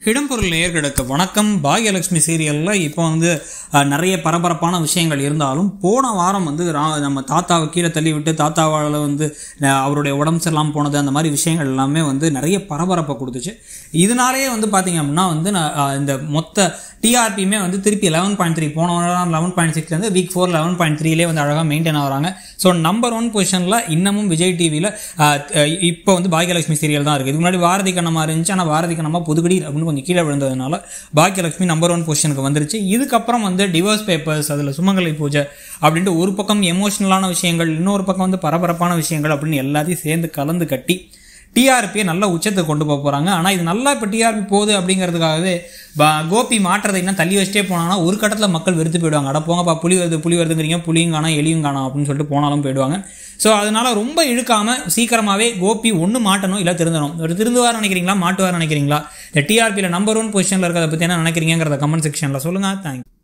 இடம்பொருள் நேயர்களுக்கு வணக்கம் பாகியலட்சுமி சீரியலில் இப்போ வந்து அஹ், நிறைய பரபரப்பான விஷயங்கள் இருந்தாலும் போன வாரம் வந்து ரா- நம்ம தாத்தாவை கீழே தள்ளி விட்டு தாத்தாவால் வந்து அஹ், அவருடைய உடம்பு சரியில்லாமல் போனது அந்த மாதிரி விஷயங்கள் எல்லாமே வந்து நிறைய பரபரப்பை கொடுத்துச்சு இதனாலேயே வந்து பார்த்தீங்க அப்படின்னா வந்து நான், அஹ், இந்த மொத்த டிஆர்பியுமே வந்து திருப்பி லெவன் பாயிண்ட் த்ரீ போன வாரம் லெவன் பாயிண்ட் சிக்ஸ்லேருந்து வீக் ஃபோர் லெவன் பாயிண்ட் த்ரீலே வந்து அழகாக மெயின்டைன் ஆகுறாங்க ஸோ நம்பர் ஒன் பொசிஷனில் இன்னமும் விஜய் டிவியில் இப்போ வந்து பாகியலட்சுமி சீரியல் தான் இருக்குது இதுக்கு முன்னாடி பாரதி கண்ணம்மா இருந்துச்சு ஆனால் பாரதி கண்ணம்மா புதுக்கடி அப்படின்னு கொஞ்சம் கீழே விழுந்ததுனால பாக்கியலட்சுமி நம்பர் ஒன் பொசிஷனுக்கு வந்துருச்சு இதுக்கப்புறம் வந்து டிவோர்ஸ் பேப்பர்ஸ் அதில் சுமங்கலி பூஜை அப்படின்ட்டு ஒரு பக்கம் எமோஷனலான விஷயங்கள் இன்னொரு பக்கம் வந்து பரபரப்பான விஷயங்கள் அப்படின்னு எல்லாத்தையும் சேர்ந்து கலந்து கட்டி டிஆர்பியை நல்ல உச்சத்துக்கு கொண்டு போக போகிறாங்க ஆனால் இது நல்லா இப்போ டிஆர்பி போகுது அப்படிங்கிறதுக்காகவே ப- கோபி மாற்றதை இன்னும் தள்ளி வச்சிட்டே போனாங்கன்னா ஒரு கட்டத்தில் மக்கள் வெறுத்து போயிடுவாங்க அட போங்கப்பா புலி வருது புலி வருதுங்கிறீங்க புலியும் காணோம் எலியும் காணோம் அப்படின்னு சொல்லிட்டு போனாலும் போயிடுவாங்க ஸோ அதனால ரொம்ப இழுக்காமல் சீக்கிரமாகவே கோபி ஒன்று மாட்டணும் இல்லை திருந்தணும் ஒரு திருந்துவார் நினைக்கிறீங்களா மாட்டுவார் நினைக்கிறீங்களா இந்த டிஆர்பியில் நம்பர் ஒன் பொசிஷனில் இருக்கிறத பற்றி என்ன நினைக்கிறீங்கிறத கமெண்ட் செக்ஷனில் சொல்லுங்கள் தேங்க்யூ